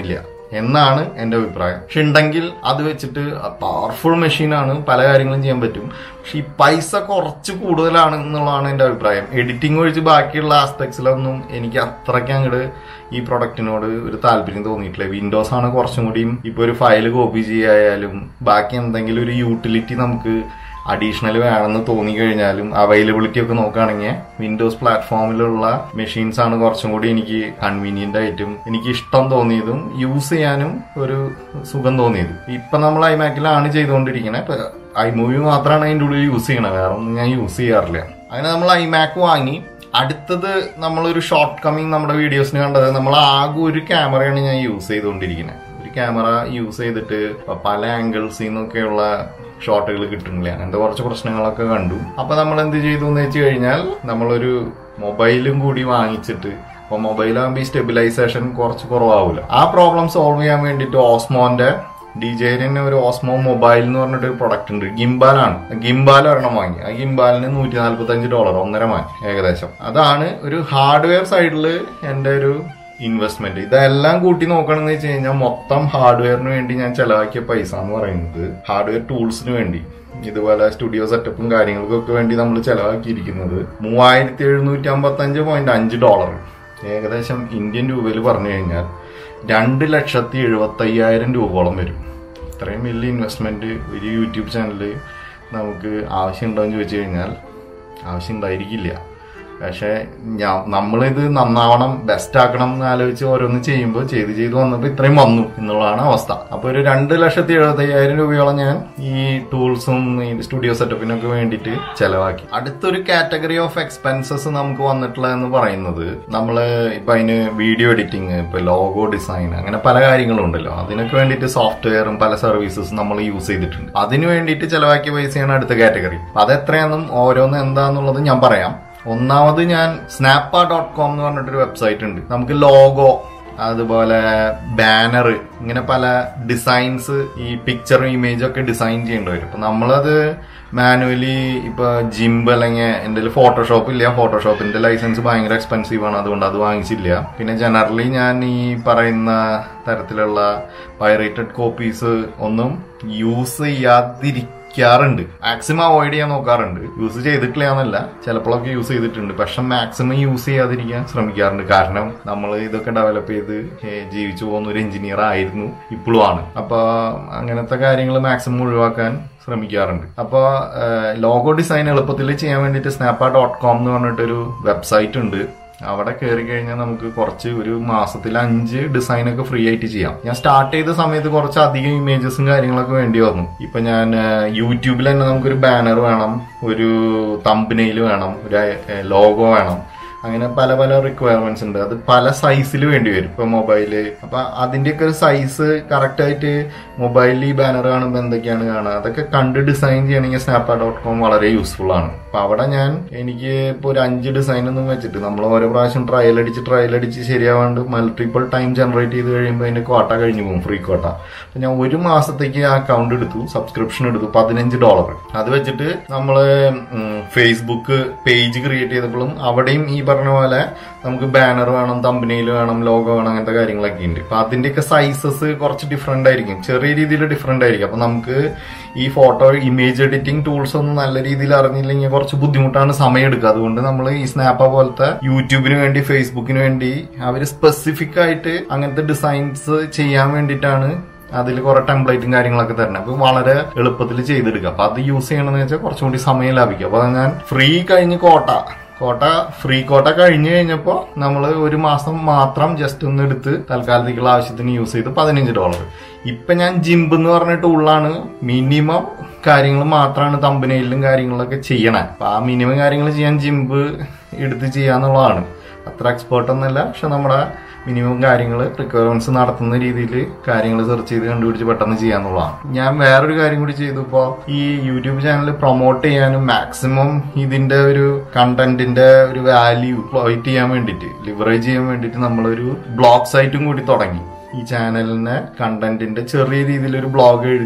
S1: എന്നാണ് എന്റെ അഭിപ്രായം പക്ഷെ ഉണ്ടെങ്കിൽ അത് വെച്ചിട്ട് പവർഫുൾ മെഷീനാണ് പല കാര്യങ്ങളും ചെയ്യാൻ പറ്റും പക്ഷെ ഈ പൈസ കുറച്ച് കൂടുതലാണ് എന്നുള്ളതാണ് എന്റെ അഭിപ്രായം എഡിറ്റിംഗ് ഒഴിച്ച് ബാക്കിയുള്ള ആസ്പെക്ട്സിലൊന്നും എനിക്ക് അത്രയ്ക്ക് അങ്ങോട്ട് ഈ പ്രൊഡക്റ്റിനോട് ഒരു താല്പര്യം തോന്നിയിട്ടില്ല വിൻഡോസ് ആണ് കുറച്ചും കൂടിയും ഇപ്പൊ ഒരു ഫയൽ കോപ്പി ചെയ്യായാലും ബാക്കി എന്തെങ്കിലും ഒരു യൂട്ടിലിറ്റി നമുക്ക് അഡീഷണൽ വേണമെന്ന് തോന്നി കഴിഞ്ഞാലും അവൈലബിലിറ്റി ഒക്കെ നോക്കുകയാണെങ്കിൽ വിൻഡോസ് പ്ലാറ്റ്ഫോമിലുള്ള മെഷീൻസ് ആണ് കുറച്ചും കൂടി എനിക്ക് കൺവീനിയന്റ് ആയിട്ടും എനിക്ക് ഇഷ്ടം തോന്നിയതും യൂസ് ചെയ്യാനും ഒരു സുഖം തോന്നിയതും ഇപ്പൊ നമ്മൾ ഐമാക്കിലാണ് ചെയ്തുകൊണ്ടിരിക്കുന്നത് ഐമൂവി മാത്രമാണ് അതിൻ്റെ ഉള്ളിൽ യൂസ് ചെയ്യണത് വേറെ ഒന്നും ഞാൻ യൂസ് ചെയ്യാറില്ല അങ്ങനെ നമ്മൾ ഐമാക്ക് വാങ്ങി അടുത്തത് നമ്മളൊരു ഷോർട്ട് കമ്മിങ് നമ്മുടെ വീഡിയോസിന് കണ്ടത് നമ്മൾ ആകെ ഒരു ക്യാമറയാണ് ഞാൻ യൂസ് ചെയ്തുകൊണ്ടിരിക്കുന്നത് ഒരു ക്യാമറ യൂസ് ചെയ്തിട്ട് പല ആംഗിൾസിൽ നിന്നൊക്കെയുള്ള ഷോട്ടുകൾ കിട്ടുന്നില്ല അങ്ങനത്തെ കുറച്ച് പ്രശ്നങ്ങളൊക്കെ കണ്ടു അപ്പൊ നമ്മൾ എന്ത് ചെയ്തു എന്ന് വെച്ച് കഴിഞ്ഞാൽ നമ്മളൊരു മൊബൈലും കൂടി വാങ്ങിച്ചിട്ട് അപ്പൊ മൊബൈലാകുമ്പോൾ ഈ സ്റ്റെബിലൈസേഷൻ കുറച്ച് കുറവാവില്ല ആ പ്രോബ്ലം സോൾവ് ചെയ്യാൻ വേണ്ടിയിട്ട് ഓസ്മോന്റെ ഡി ജെയിലിന് ഒരു ഓസ്മോ മൊബൈൽ എന്ന് പറഞ്ഞിട്ട് ഒരു പ്രൊഡക്റ്റ് ഉണ്ട് ഗിംബാലാണ് ഗിംബാൽ ഒരെണ്ണം വാങ്ങി ആ ഗിംബാലിന് നൂറ്റി നാല്പത്തി അഞ്ച് ഡോളർ ഒന്നര വാങ്ങി ഏകദേശം അതാണ് ഒരു ഹാർഡ്വെയർ സൈഡിൽ എന്റെ ഒരു ഇൻവെസ്റ്റ്മെന്റ് ഇതെല്ലാം കൂട്ടി നോക്കണമെന്ന് വെച്ച് കഴിഞ്ഞാൽ മൊത്തം ഹാർഡ്വെയറിന് വേണ്ടി ഞാൻ ചെലവാക്കിയ പൈസ എന്ന് പറയുന്നത് ഹാർഡ്വെയർ ടൂൾസിന് വേണ്ടി ഇതുപോലെ സ്റ്റുഡിയോ സെറ്റപ്പും കാര്യങ്ങൾക്കൊക്കെ വേണ്ടി നമ്മൾ ചെലവാക്കിയിരിക്കുന്നത് മൂവായിരത്തി എഴുന്നൂറ്റി അമ്പത്തി അഞ്ച് പോയിന്റ് അഞ്ച് ഡോളർ ഏകദേശം ഇന്ത്യൻ രൂപയിൽ പറഞ്ഞു കഴിഞ്ഞാൽ രണ്ട് ലക്ഷത്തി എഴുപത്തി അയ്യായിരം രൂപയോളം വരും ഇത്രയും വലിയ ഇൻവെസ്റ്റ്മെന്റ് ഒരു യൂട്യൂബ് ചാനലിൽ നമുക്ക് ആവശ്യമുണ്ടോ എന്ന് ചോദിച്ചു കഴിഞ്ഞാൽ ആവശ്യം ഉണ്ടായിരിക്കില്ല പക്ഷെ ഞാൻ നമ്മളിത് നന്നാവണം ബെസ്റ്റ് ആക്കണം എന്ന് ആലോചിച്ച് ഓരോന്ന് ചെയ്യുമ്പോൾ ചെയ്ത് ചെയ്ത് വന്നപ്പോൾ ഇത്രയും വന്നു എന്നുള്ളതാണ് അവസ്ഥ അപ്പൊ ഒരു രണ്ട് ലക്ഷത്തി എഴുപത്തി അയ്യായിരം രൂപയോളം ഞാൻ ഈ ടൂൾസും ഈ സ്റ്റുഡിയോ സെറ്റപ്പിനൊക്കെ വേണ്ടിയിട്ട് ചെലവാക്കി അടുത്തൊരു കാറ്റഗറി ഓഫ് എക്സ്പെൻസസ് നമുക്ക് വന്നിട്ടുള്ളതെന്ന് പറയുന്നത് നമ്മൾ ഇപ്പൊ അതിന് വീഡിയോ എഡിറ്റിംഗ് ഇപ്പൊ ലോഗോ ഡിസൈൻ അങ്ങനെ പല കാര്യങ്ങളും ഉണ്ടല്ലോ അതിനൊക്കെ വേണ്ടിയിട്ട് സോഫ്റ്റ്വെയറും പല സർവീസസും നമ്മൾ യൂസ് ചെയ്തിട്ടുണ്ട് അതിന് വേണ്ടിയിട്ട് ചെലവാക്കിയ പൈസയാണ് അടുത്ത കാറ്റഗറി അത് എത്രയാണെന്നും ഓരോന്ന് എന്താന്നുള്ളത് ഞാൻ പറയാം ഒന്നാമത് ഞാൻ സ്നാപ്പ ഡോട്ട് കോം എന്ന് പറഞ്ഞിട്ടൊരു വെബ്സൈറ്റ് ഉണ്ട് നമുക്ക് ലോഗോ അതുപോലെ ബാനർ ഇങ്ങനെ പല ഡിസൈൻസ് ഈ പിക്ചറും ഇമേജും ഒക്കെ ഡിസൈൻ ചെയ്യേണ്ടി വരും അപ്പൊ നമ്മളത് മാനുവലി ഇപ്പൊ ജിംബ് അല്ലെങ്കിൽ എന്റെ ഫോട്ടോഷോപ്പ് ഇല്ല ഫോട്ടോഷോപ്പിന്റെ ലൈസൻസ് ഭയങ്കര എക്സ്പെൻസീവ് ആണ് അതുകൊണ്ട് അത് വാങ്ങിച്ചില്ല പിന്നെ ജനറലി ഞാൻ ഈ പറയുന്ന തരത്തിലുള്ള പൈറേറ്റഡ് കോപ്പീസ് ഒന്നും യൂസ് ചെയ്യാതിരിക്കും ക്കാറുണ്ട് മാക്സിമം അവോയ്ഡ് ചെയ്യാൻ നോക്കാറുണ്ട് യൂസ് ചെയ്തിട്ടില്ല എന്നല്ല ചിലപ്പോഴൊക്കെ യൂസ് ചെയ്തിട്ടുണ്ട് പക്ഷെ മാക്സിമം യൂസ് ചെയ്യാതിരിക്കാൻ ശ്രമിക്കാറുണ്ട് കാരണം നമ്മൾ ഇതൊക്കെ ഡെവലപ്പ് ചെയ്ത് ജീവിച്ചു പോകുന്ന ഒരു എഞ്ചിനീയർ ആയിരുന്നു ഇപ്പോഴും ആണ് അപ്പൊ അങ്ങനത്തെ കാര്യങ്ങൾ മാക്സിമം ഒഴിവാക്കാൻ ശ്രമിക്കാറുണ്ട് അപ്പോൾ ലോഗോ ഡിസൈൻ എളുപ്പത്തിൽ ചെയ്യാൻ വേണ്ടിയിട്ട് സ്നാപ്പ ഡോട്ട് കോം എന്ന് പറഞ്ഞിട്ടൊരു വെബ്സൈറ്റ് ഉണ്ട് അവിടെ കയറി കഴിഞ്ഞാൽ നമുക്ക് കുറച്ച് ഒരു മാസത്തിൽ അഞ്ച് ഡിസൈൻ ഒക്കെ ഫ്രീ ആയിട്ട് ചെയ്യാം ഞാൻ സ്റ്റാർട്ട് ചെയ്ത സമയത്ത് കുറച്ച് അധികം ഇമേജസും കാര്യങ്ങളൊക്കെ വേണ്ടി വന്നു ഇപ്പൊ ഞാൻ യൂട്യൂബിൽ തന്നെ നമുക്കൊരു ബാനർ വേണം ഒരു തമ്പനെയിൽ വേണം ഒരു ലോഗോ വേണം അങ്ങനെ പല പല റിക്വയർമെന്റ്സ് ഉണ്ട് അത് പല സൈസിൽ വേണ്ടി വരും ഇപ്പൊ മൊബൈല് അപ്പൊ അതിന്റെയൊക്കെ ഒരു സൈസ് കറക്റ്റ് ആയിട്ട് മൊബൈലിൽ ഈ ബാനർ കാണുമ്പോൾ എന്തൊക്കെയാണ് കാണുക അതൊക്കെ കണ്ട് ഡിസൈൻ ചെയ്യണമെങ്കിൽ സ്നാപ്പ ഡോട്ട് കോം വളരെ യൂസ്ഫുൾ ആണ് അപ്പൊ അവിടെ ഞാൻ എനിക്ക് ഇപ്പൊ ഒരു അഞ്ച് ഡിസൈൻ ഒന്നും വെച്ചിട്ട് നമ്മൾ ഓരോ പ്രാവശ്യം ട്രയൽ അടിച്ച് ട്രയൽ അടിച്ച് ശരിയാവാണ്ട് മൾട്ടിപ്പിൾ ടൈം ജനറേറ്റ് ചെയ്ത് കഴിയുമ്പോൾ അതിന്റെ കോട്ട കഴിഞ്ഞു പോകും ഫ്രീ കോട്ട അപ്പൊ ഞാൻ ഒരു മാസത്തേക്ക് ആ അക്കൗണ്ട് എടുത്തു സബ്സ്ക്രിപ്ഷൻ എടുത്തു പതിനഞ്ച് ഡോളർ അത് വെച്ചിട്ട് നമ്മള് ഫേസ്ബുക്ക് പേജ് ക്രിയേറ്റ് ചെയ്തപ്പോഴും അവിടെയും ഈ പറഞ്ഞ പോലെ നമുക്ക് ബാനർ വേണം തമ്പനയിൽ വേണം ലോഗോ വേണം അങ്ങനത്തെ കാര്യങ്ങളൊക്കെ ഉണ്ട് അപ്പൊ അതിന്റെയൊക്കെ സൈസസ് കുറച്ച് ഡിഫറെന്റ് ആയിരിക്കും ചെറിയ രീതിയിൽ ഡിഫറെന്റ് ആയിരിക്കും അപ്പൊ നമുക്ക് ഈ ഫോട്ടോ ഇമേജ് എഡിറ്റിംഗ് ടൂൾസ് ഒന്നും നല്ല രീതിയിൽ അറിഞ്ഞില്ലെങ്കിൽ കുറച്ച് ബുദ്ധിമുട്ടാണ് സമയം എടുക്കുക അതുകൊണ്ട് നമ്മൾ ഈ സ്നാപ്പ പോലത്തെ യൂട്യൂബിന് വേണ്ടി ഫേസ്ബുക്കിന് വേണ്ടി അവർ സ്പെസിഫിക് ആയിട്ട് അങ്ങനത്തെ ഡിസൈൻസ് ചെയ്യാൻ വേണ്ടിയിട്ടാണ് അതിൽ കുറെ ടെംപ്ലേറ്റും കാര്യങ്ങളൊക്കെ തരണം അപ്പൊ വളരെ എളുപ്പത്തിൽ ചെയ്തെടുക്കുക അപ്പൊ അത് യൂസ് ചെയ്യണമെന്ന് വെച്ചാൽ കുറച്ചും കൂടി സമയം ലാഭിക്കുക അപ്പൊ ഞാൻ ഫ്രീ കഴിഞ്ഞ് കോട്ട കോട്ട ഫ്രീ കോട്ട കഴിഞ്ഞു കഴിഞ്ഞപ്പോൾ നമ്മൾ ഒരു മാസം മാത്രം ജസ്റ്റ് ഒന്ന് എടുത്ത് തൽക്കാലത്തേക്കുള്ള ആവശ്യത്തിന് യൂസ് ചെയ്ത് പതിനഞ്ച് ഡോളർ ഇപ്പൊ ഞാൻ ജിംബ് എന്ന് പറഞ്ഞ ടൂളാണ് മിനിമം കാര്യങ്ങൾ മാത്രമാണ് തമ്പനയിലും കാര്യങ്ങളൊക്കെ ചെയ്യണേ അപ്പൊ ആ മിനിമം കാര്യങ്ങൾ ചെയ്യാൻ ജിംബ് എടുത്ത് ചെയ്യാന്നുള്ളതാണ് അത്ര എക്സ്പേർട്ട് ഒന്നല്ല പക്ഷെ നമ്മുടെ മിനിമം കാര്യങ്ങൾ റിക്വയർമെന്റ്സ് നടത്തുന്ന രീതിയിൽ കാര്യങ്ങൾ സെർച്ച് ചെയ്ത് കണ്ടുപിടിച്ച് പെട്ടെന്ന് ചെയ്യാന്നുള്ളതാണ് ഞാൻ വേറൊരു കാര്യം കൂടി ചെയ്തു ഇപ്പോൾ ഈ യൂട്യൂബ് ചാനൽ പ്രൊമോട്ട് ചെയ്യാനും മാക്സിമം ഇതിന്റെ ഒരു കണ്ടന്റിന്റെ ഒരു വാല്യൂ പ്രൊവൈഡ് ചെയ്യാൻ വേണ്ടിയിട്ട് ലിവറേജ് ചെയ്യാൻ വേണ്ടിയിട്ട് നമ്മളൊരു ബ്ലോഗ് സൈറ്റും കൂടി തുടങ്ങി ഈ ചാനലിനെ കണ്ടന്റിന്റെ ചെറിയ രീതിയിൽ ഒരു ബ്ലോഗ് എഴുതി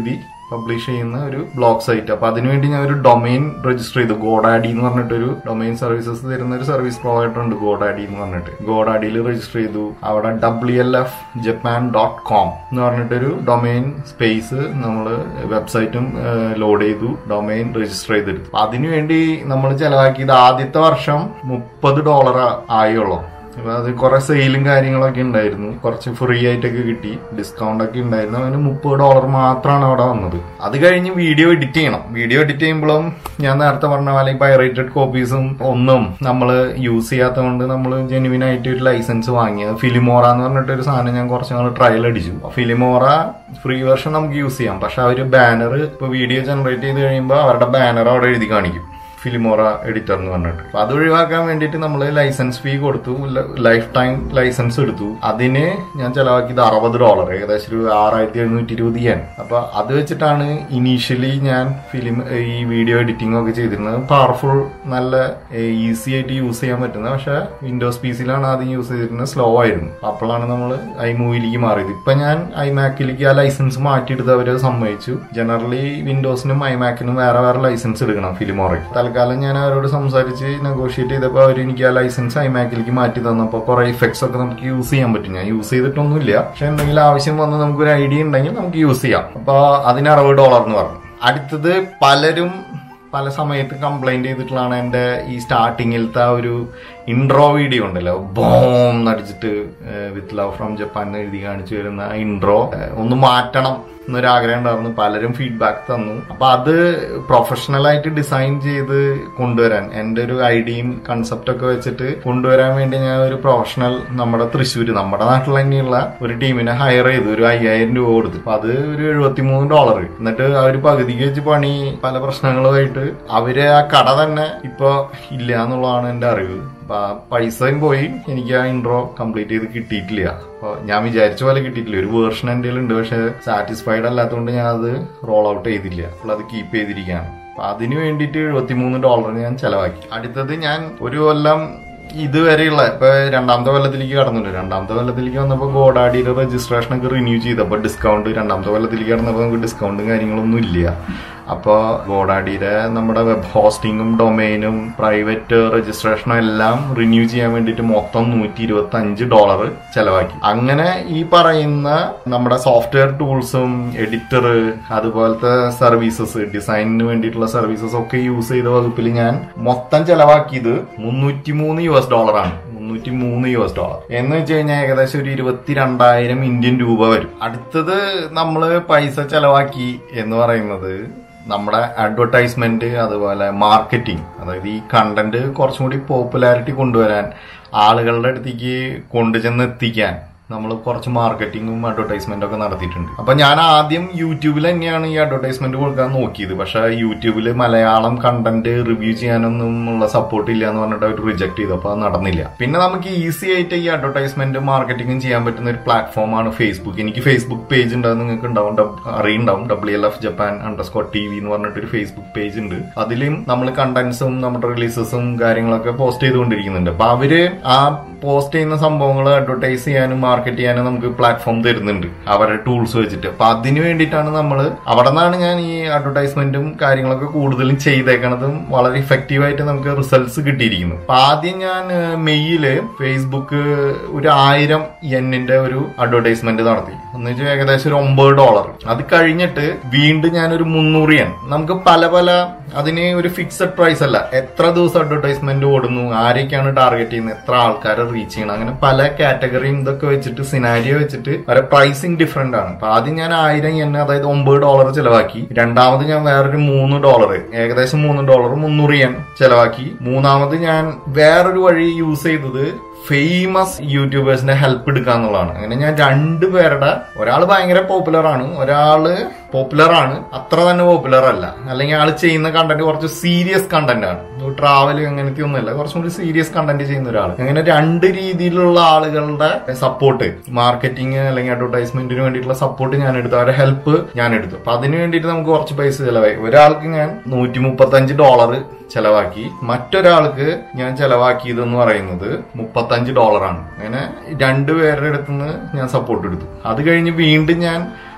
S1: പബ്ലിഷ് ചെയ്യുന്ന ഒരു ബ്ലോഗ് സൈറ്റ് അപ്പൊ അതിനുവേണ്ടി ഞാൻ ഒരു ഡൊമൈൻ രജിസ്റ്റർ ചെയ്തു ഗോഡാഡി എന്ന് പറഞ്ഞിട്ടൊരു ഡൊമൈൻ സർവീസസ് തരുന്ന ഒരു സർവീസ് പ്രൊവൈഡർ ഉണ്ട് ഗോഡാഡി എന്ന് പറഞ്ഞിട്ട് ഗോഡാഡിയിൽ രജിസ്റ്റർ ചെയ്തു അവിടെ W L F Japan dot com എന്ന് പറഞ്ഞിട്ടൊരു ഡൊമൈൻ സ്പേസ് നമ്മൾ വെബ്സൈറ്റും ലോഡ് ചെയ്തു ഡൊമൈൻ രജിസ്റ്റർ ചെയ്തെടുത്തു അപ്പൊ അതിനുവേണ്ടി നമ്മൾ ചെലവാക്കിയത് ആദ്യത്തെ വർഷം മുപ്പത് ഡോളർ ആയുള്ളൂ അപ്പൊ അത് കുറെ സെയിലും കാര്യങ്ങളൊക്കെ ഉണ്ടായിരുന്നു കുറച്ച് ഫ്രീ ആയിട്ടൊക്കെ കിട്ടി ഡിസ്കൗണ്ട് ഒക്കെ ഉണ്ടായിരുന്നു അതിന് മുപ്പത് ഡോളർ മാത്രമാണ് അവിടെ വന്നത് അത് കഴിഞ്ഞ് വീഡിയോ എഡിറ്റ് ചെയ്യണം വീഡിയോ എഡിറ്റ് ചെയ്യുമ്പോഴും ഞാൻ നേരത്തെ പറഞ്ഞ പോലെ ഈ പൈറേറ്റഡ് കോപ്പീസും ഒന്നും നമ്മൾ യൂസ് ചെയ്യാത്തതുകൊണ്ട് നമ്മൾ ജെനുവിൻ ആയിട്ട് ഒരു ലൈസൻസ് വാങ്ങിയത് ഫിലിമോറ എന്ന് പറഞ്ഞിട്ട് ഒരു സാധനം ഞാൻ കുറച്ച് നാൾ ട്രയൽ അടിച്ചു ഫിലിമോറ ഫ്രീ വെർഷൻ നമുക്ക് യൂസ് ചെയ്യാം പക്ഷെ അവര് ബാനർ ഇപ്പൊ വീഡിയോ ജനറേറ്റ് ചെയ്ത് കഴിയുമ്പോൾ അവരുടെ ബാനർ അവിടെ എഴുതി കാണിക്കും ഫിലിമോറ എഡിറ്റർ എന്ന് പറഞ്ഞിട്ട് അപ്പൊ അത് ഒഴിവാക്കാൻ വേണ്ടിയിട്ട് നമ്മൾ ലൈസൻസ് ഫീ കൊടുത്തു ലൈഫ് ടൈം ലൈസൻസ് എടുത്തു അതിന് ഞാൻ ചെലവാക്കിയത് അറുപത് ഡോളർ ഏകദേശം ഒരു ആറായിരത്തി എഴുന്നൂറ്റി ഇരുപത് yen അപ്പൊ അത് വെച്ചിട്ടാണ് ഇനീഷ്യലി ഞാൻ ഫിലിം ഈ വീഡിയോ എഡിറ്റിംഗ് ഒക്കെ ചെയ്തിരുന്നത് പവർഫുൾ നല്ല ഈസി ആയിട്ട് യൂസ് ചെയ്യാൻ പറ്റുന്നത് പക്ഷെ വിൻഡോസ് പി സിയിലാണ് ആദ്യം യൂസ് ചെയ്തിരുന്നത് സ്ലോ ആയിരുന്നു അപ്പോഴാണ് നമ്മൾ ഐ മൂവിയിലേക്ക് മാറിയത് ഇപ്പൊ ഞാൻ ഐമാക്കിലേക്ക് ആ ലൈസൻസ് മാറ്റിയെടുത്ത് അവര് സമ്മതിച്ചു ജനറലി വിൻഡോസിനും ഐമാക്കിനും വേറെ വേറെ ലൈസൻസ് എടുക്കണം ഫിലിമോറയ്ക്ക് തൽക്കാലം ഞാൻ അവരോട് സംസാരിച്ച് നെഗോഷിയേറ്റ് ചെയ്തപ്പോൾ അവർ എനിക്ക് ആ ലൈസൻസ് ഐമാക്കിലേക്ക് മാറ്റി തന്നപ്പോൾ കുറെ ഇഫക്ട്സ് ഒക്കെ നമുക്ക് യൂസ് ചെയ്യാൻ പറ്റും ഞാൻ യൂസ് ചെയ്തിട്ടൊന്നുമില്ല പക്ഷെ എന്തെങ്കിലും ആവശ്യം വന്ന് നമുക്ക് ഒരു ഐഡിയ ഉണ്ടെങ്കിൽ നമുക്ക് യൂസ് ചെയ്യാം അപ്പൊ അതിന് അറുപത് ഡോളർ എന്ന് പറഞ്ഞു അടുത്തത് പലരും പല സമയത്ത് കംപ്ലൈന്റ് ചെയ്തിട്ടുള്ളതാണ് എന്റെ ഈ സ്റ്റാർട്ടിങ്ങിലത്തെ ആ ഒരു ഇൻട്രോ വീഡിയോ ഉണ്ടല്ലോ ബോം നടിച്ചിട്ട് വിത്ത് ലവ് ഫ്രം ജപ്പാൻ എഴുതി കാണിച്ചു വരുന്ന ഇൻട്രോ ഒന്ന് മാറ്റണം എന്നൊരു ആഗ്രഹം ഉണ്ടായിരുന്നു പലരും ഫീഡ്ബാക്ക് തന്നു അപ്പൊ അത് പ്രൊഫഷണൽ ആയിട്ട് ഡിസൈൻ ചെയ്ത് കൊണ്ടുവരാൻ എന്റെ ഒരു ഐഡിയയും കൺസെപ്റ്റ് ഒക്കെ വെച്ചിട്ട് കൊണ്ടുവരാൻ വേണ്ടി ഞാൻ ഒരു പ്രൊഫഷണൽ നമ്മുടെ തൃശ്ശൂർ നമ്മുടെ നാട്ടിൽ തന്നെയുള്ള ഒരു ടീമിനെ ഹയർ ചെയ്തു ഒരു അയ്യായിരം രൂപ കൊടുത്തു അപ്പൊ അത് ഒരു എഴുപത്തിമൂന്ന് ഡോളർ എന്നിട്ട് അവര് പകുതിക്ക് വെച്ച് പണി പല പ്രശ്നങ്ങളുമായിട്ട് അവര് ആ കട തന്നെ ഇപ്പൊ ഇല്ല എന്നുള്ളതാണ് എന്റെ അറിവ് അപ്പൊ ആ പൈസയും പോയി എനിക്ക് ആ ഇൻട്രോ കംപ്ലീറ്റ് ചെയ്ത് കിട്ടിയിട്ടില്ല അപ്പൊ ഞാൻ വിചാരിച്ച പോലെ കിട്ടിയിട്ടില്ല ഒരു വേർഷൻ എന്റെ ഉണ്ട് പക്ഷെ സാറ്റിസ്ഫൈഡ് അല്ലാത്തതുകൊണ്ട് ഞാൻ അത് റോൾ ഔട്ട് ചെയ്തില്ല അപ്പോൾ അത് കീപ്പ് ചെയ്തിരിക്കുകയാണ് അപ്പൊ അതിന് വേണ്ടിയിട്ട് എഴുപത്തിമൂന്ന് ഡോളർ ഞാൻ ചെലവാക്കി അടുത്തത് ഞാൻ ഒരു കൊല്ലം ഇതുവരെയുള്ള ഇപ്പൊ രണ്ടാമത്തെ കൊല്ലത്തിലേക്ക് കടന്നുണ്ട് രണ്ടാമത്തെ കൊല്ലത്തിലേക്ക് വന്നപ്പോൾ ഗോഡാഡിയുടെ രജിസ്ട്രേഷൻ ഒക്കെ റിന്യൂ ചെയ്തപ്പോൾ ഡിസ്കൗണ്ട് രണ്ടാമത്തെ കൊല്ലത്തിലേക്ക് കടന്നപ്പോൾ നമുക്ക് ഡിസ്കൗണ്ടും കാര്യങ്ങളൊന്നും ഇല്ല അപ്പോൾ ഗോഡാഡിയുടെ നമ്മുടെ വെബ് ഹോസ്റ്റിങ്ങും ഡൊമൈനും പ്രൈവറ്റ് രജിസ്ട്രേഷനും എല്ലാം റിന്യൂ ചെയ്യാൻ വേണ്ടിയിട്ട് മൊത്തം നൂറ്റി ഇരുപത്തി അഞ്ച് ഡോളർ ചെലവാക്കി അങ്ങനെ ഈ പറയുന്ന നമ്മുടെ സോഫ്റ്റ്വെയർ ടൂൾസും എഡിറ്റർ അതുപോലത്തെ സർവീസസ് ഡിസൈനിന് വേണ്ടിയിട്ടുള്ള സർവീസസ് ഒക്കെ യൂസ് ചെയ്ത വകുപ്പിൽ ഞാൻ മൊത്തം ചെലവാക്കിയത് മുന്നൂറ്റി മൂന്ന് യു എസ് ഡോളറാണ് മുന്നൂറ്റി മൂന്ന് യു എസ് ഡോളർ എന്ന് വെച്ച് കഴിഞ്ഞാൽ ഏകദേശം ഒരു ഇരുപത്തിരണ്ടായിരം ഇന്ത്യൻ രൂപ വരും അടുത്തത് നമ്മൾ പൈസ ചെലവാക്കി എന്ന് പറയുന്നത് നമ്മുടെ അഡ്വർടൈസ്മെന്റ് അതുപോലെ മാർക്കറ്റിംഗ് അതായത് ഈ കണ്ടന്റ് കുറച്ചും കൂടി പോപ്പുലാരിറ്റി കൊണ്ടുവരാൻ ആളുകളുടെ അടുത്തേക്ക് കൊണ്ടുചെന്ന് എത്തിക്കാൻ നമ്മൾ കുറച്ച് മാർക്കറ്റിങ്ങും അഡ്വർടൈസ്മെന്റും ഒക്കെ നടത്തിയിട്ടുണ്ട് അപ്പൊ ഞാൻ ആദ്യം യൂട്യൂബിൽ തന്നെയാണ് ഈ അഡ്വർടൈസ്മെന്റ് കൊടുക്കാൻ നോക്കിയത് പക്ഷെ യൂട്യൂബിൽ മലയാളം കണ്ടന്റ് റിവ്യൂ ചെയ്യാനൊന്നും ഉള്ള സപ്പോർട്ട് ഇല്ല എന്ന് പറഞ്ഞിട്ട് അവർ റിജക്ട് ചെയ്തു അപ്പൊ അത് നടന്നില്ല പിന്നെ നമുക്ക് ഈസി ആയിട്ട് ഈ അഡ്വർടൈസ്മെന്റും മാർക്കറ്റിംഗും ചെയ്യാൻ പറ്റുന്ന ഒരു പ്ലാറ്റ്ഫോമാണ് ഫേസ്ബുക്ക് എനിക്ക് ഫേസ്ബുക്ക് പേജ് ഉണ്ട് അത് നിങ്ങൾക്ക് ഉണ്ടാവും ഡബ്- അറിയുണ്ടാവും W L F Japan underscore T V എന്ന് പറഞ്ഞിട്ടൊരു ഫേസ്ബുക്ക് പേജ് ഉണ്ട് അതിലും നമ്മൾ കണ്ടന്റ്സും നമ്മുടെ റിലീസസും കാര്യങ്ങളൊക്കെ പോസ്റ്റ് ചെയ്തുകൊണ്ടിരിക്കുന്നുണ്ട് അപ്പൊ അവര് ആ പോസ്റ്റ് ചെയ്യുന്ന സംഭവങ്ങൾ അഡ്വർടൈസ് ചെയ്യാനും മാർക്കറ്റ് ചെയ്യാനും നമുക്ക് പ്ലാറ്റ്ഫോം തരുന്നുണ്ട് അവരുടെ ടൂൾസ് വെച്ചിട്ട് അപ്പൊ അതിന് വേണ്ടിയിട്ടാണ് നമ്മൾ അവിടെ നിന്നാണ് ഞാൻ ഈ അഡ്വർടൈസ്മെന്റും കാര്യങ്ങളൊക്കെ കൂടുതലും ചെയ്തേക്കണതും വളരെ ഇഫക്റ്റീവ് ആയിട്ട് നമുക്ക് റിസൾട്ട്സ് കിട്ടിയിരിക്കുന്നു അപ്പൊ ആദ്യം ഞാൻ ഏഹ്, മെയ്യില് ഫേസ്ബുക്ക് ഒരു ആയിരം എന്നിന്റെ ഒരു അഡ്വർടൈസ്മെന്റ് നടത്തി എന്ന് വെച്ചാൽ ഏകദേശം ഒരു ഒമ്പത് ഡോളർ അത് കഴിഞ്ഞിട്ട് വീണ്ടും ഞാൻ ഒരു മുന്നൂറ് yen നമുക്ക് പല പല അതിന് ഒരു ഫിക്സഡ് പ്രൈസ് അല്ല എത്ര ദിവസം അഡ്വർടൈസ്മെന്റ് ഓടുന്നു ആരൊക്കെയാണ് ടാർഗറ്റ് ചെയ്യുന്നത് എത്ര ആൾക്കാരെ റീച്ച് ചെയ്യണം അങ്ങനെ പല കാറ്റഗറിയും ഇതൊക്കെ വെച്ചിട്ട് സിനാരിയോ വെച്ചിട്ട് അവരെ പ്രൈസിങ് ഡിഫറെന്റ് ആണ് അപ്പൊ ആദ്യം ഞാൻ ആയിരം yen അതായത് ഒമ്പത് ഡോളർ ചെലവാക്കി രണ്ടാമത് ഞാൻ വേറൊരു മൂന്ന് ഡോളർ ഏകദേശം മൂന്ന് ഡോളർ മുന്നൂറ് yen ചെലവാക്കി മൂന്നാമത് ഞാൻ വേറൊരു വഴി യൂസ് ചെയ്തത് ഫേമസ് യൂട്യൂബേഴ്സിന്റെ ഹെൽപ്പ് എടുക്കുക എന്നുള്ളതാണ് അങ്ങനെ ഞാൻ രണ്ടുപേരുടെ ഒരാൾ ഭയങ്കര പോപ്പുലർ ആണ് ഒരാള് പോപ്പുലർ ആണ് അത്ര തന്നെ പോപ്പുലർ അല്ല അല്ലെങ്കിൽ ആൾ ചെയ്യുന്ന കണ്ടന്റ് കുറച്ച് സീരിയസ് കണ്ടന്റ് ആണ് ട്രാവൽ അങ്ങനത്തെ ഒന്നുമല്ല കുറച്ചും കൂടി സീരിയസ് കണ്ടന്റ് ചെയ്യുന്ന ഒരാൾ അങ്ങനെ രണ്ട് രീതിയിലുള്ള ആളുകളുടെ സപ്പോർട്ട് മാർക്കറ്റിംഗ് അല്ലെങ്കിൽ അഡ്വർടൈസ്മെന്റിന് വേണ്ടിയിട്ടുള്ള സപ്പോർട്ട് ഞാൻ എടുത്തു അവരുടെ ഹെൽപ്പ് ഞാൻ എടുത്തു അപ്പൊ അതിന് വേണ്ടിയിട്ട് നമുക്ക് കുറച്ച് പൈസ ചെലവായി ഒരാൾക്ക് ഞാൻ നൂറ്റി മുപ്പത്തഞ്ച് ഡോളർ ചെലവാക്കി മറ്റൊരാൾക്ക് ഞാൻ ചെലവാക്കിയത് എന്ന് പറയുന്നത് മുപ്പത്തഞ്ച് ഡോളറാണ് അങ്ങനെ രണ്ടുപേരുടെ അടുത്ത് നിന്ന് ഞാൻ സപ്പോർട്ട് എടുത്തു അത് കഴിഞ്ഞ് വീണ്ടും ഞാൻ